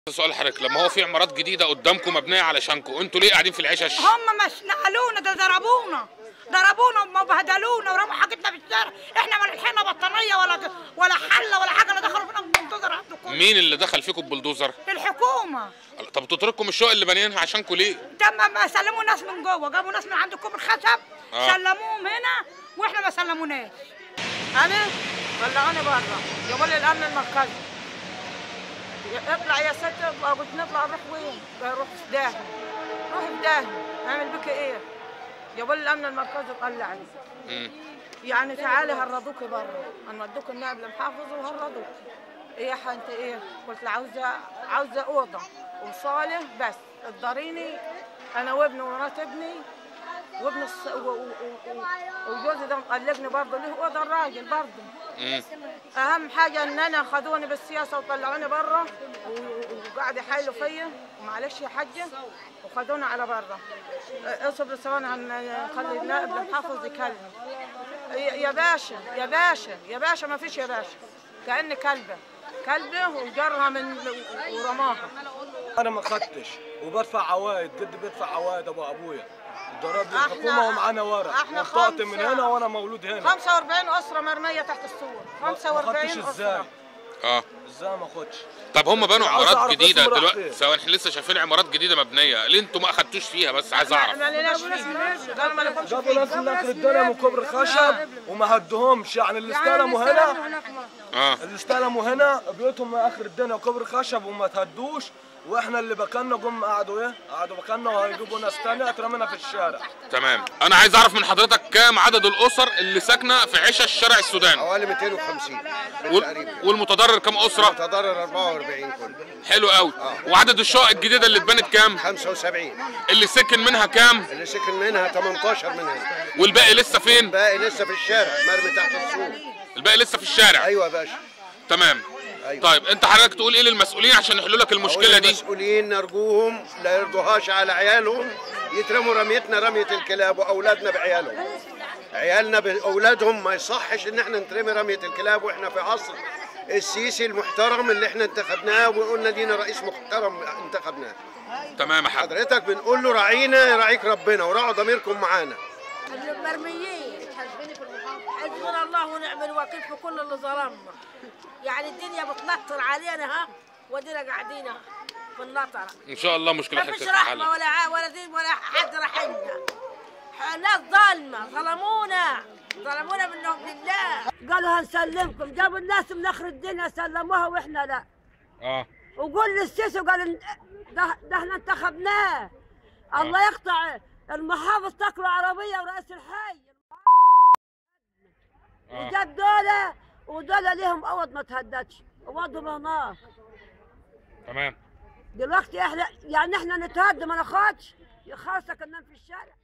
سؤال حضرتك لما هو في عمارات جديده قدامكم مبنيه علشانكم انتوا ليه قاعدين في العشش هم مش نقلونا ده ضربونا ضربونا وبهدلونا ورموا حاجتنا في الشارع احنا ما لحقنا بطانيه ولا ولا حله ولا حاجه لا دخلوا فينا بالبلدوزر عندكم كله مين اللي دخل فيكم ببلدوزر الحكومه طب تترككم الشقق اللي بانيينها عشانكم ليه تم ما سلموا ناس من جوه جابوا ناس من عند كوب الخشب آه. سلموهم هنا واحنا ما سلموناش انا طلعوني بره جابوا لي الامن المركزي اطلع يا ست قلت نطلع نروح وين؟ قال روح في داهيه روح في داهيه اعمل بك ايه؟ جابوا لي الامن المركزي وطلعني مم. يعني تعالي هرضوكي بره هنودوك النائب المحافظ وهرضوك ايه يا انت ايه قلت له عاوزه عاوزه اوضه وصاله بس تضريني انا وابني ومرات ابني وابن الص... و... و... و... وجوزي ده مقلبني برضه ليه اوضه الراجل برضه مم. اهم حاجه ان انا خدوني بالسياسه وطلعوني بره وقاعد يحايلوا فيا ومعلش يا حاجه وخدوني على بره اصبر ثواني هنخلي النائب المحافظ يكلم يا يا باشا يا باشا يا باشا ما فيش يا باشا كأني كلبه كلبه وجرها من ورماها انا ما خدتش وبدفع عوايد جدي بيدفع عوايد ابو ابويا ضرب لي إحنا- الحكومه ومعانا ورق إحنا وطلعت من خمسة. هنا وانا مولود هنا 45 اسره مرميه تحت السور ما 45 خدتش ازاي اسره اه ازاي ما اخدش طب هم بنوا عاوز عمارات أعرف جديده اسمه راح دلوقتي فين. سواء احنا لسه شايفين عمارات جديده مبنيه ليه انتوا ما اخدتوش فيها بس عايز اعرف ما لناش فيه قالوا ما لكمش جابوا فيه ناس من اخر الدنيا من كبر خشب وما هدوهمش يعني اللي استلموا هنا اه اللي استلموا هنا بيوتهم من اخر الدنيا وكبر خشب وما تهدوش واحنا اللي بكلنا جم قعدوا ايه قعدوا بكلنا وهيجيبوا ناس تانية اترمينا في الشارع تمام انا عايز اعرف من حضرتك كام عدد الاسر اللي ساكنه في عشش شارع السودان حوالي 250 وال... تقريبا والمتضرر كام اسره متضرر 44 كله حلو قوي وعدد الشقق الجديده اللي اتبنت كام 75 اللي سكن منها كام اللي سكن منها 18 منها والباقي لسه فين باقي لسه في الشارع مرمي تحت السور الباقي لسه في الشارع ايوه يا باشا تمام أيوة. طيب انت حضرتك تقول ايه للمسؤولين عشان يحلوا لك المشكله أقول دي المسؤولين نرجوهم لا يرضوهاش على عيالهم يترموا رميتنا رميه الكلاب واولادنا بعيالهم عيالنا باولادهم ما يصحش ان احنا نترمي رميه الكلاب واحنا في عصر السيسي المحترم اللي احنا انتخبناه وقلنا دينا رئيس محترم انتخبناه تمام يا حاج حضرتك بنقول له راعينا يراعيك ربنا وراعوا ضميركم معانا مرميين حسبنا الله ونعم الوكيل في كل اللي ظلمنا يعني الدنيا بتنطر علينا ها ودينا قاعدين ها في النطرة ان شاء الله مشكله ما فيش حضرتك رحمة تتحل ولا ع- ولا دين ولا حد رحمنا ناس ظالمة ظلمونا ظلمونا منهم لله قالوا هنسلمكم جابوا الناس من اخر الدنيا سلموها واحنا لا اه وقول للسيسي قال إن- ده, ده احنا انتخبناه الله يقطع المحافظ تاكله عربيه ورئيس الحي اه وجاب دولة ودولة ليهم أوض ما تهددش أوضهم هناك تمام دلوقتي احنا يعني احنا نتهدى ما ناخدش خلاص كنا في الشارع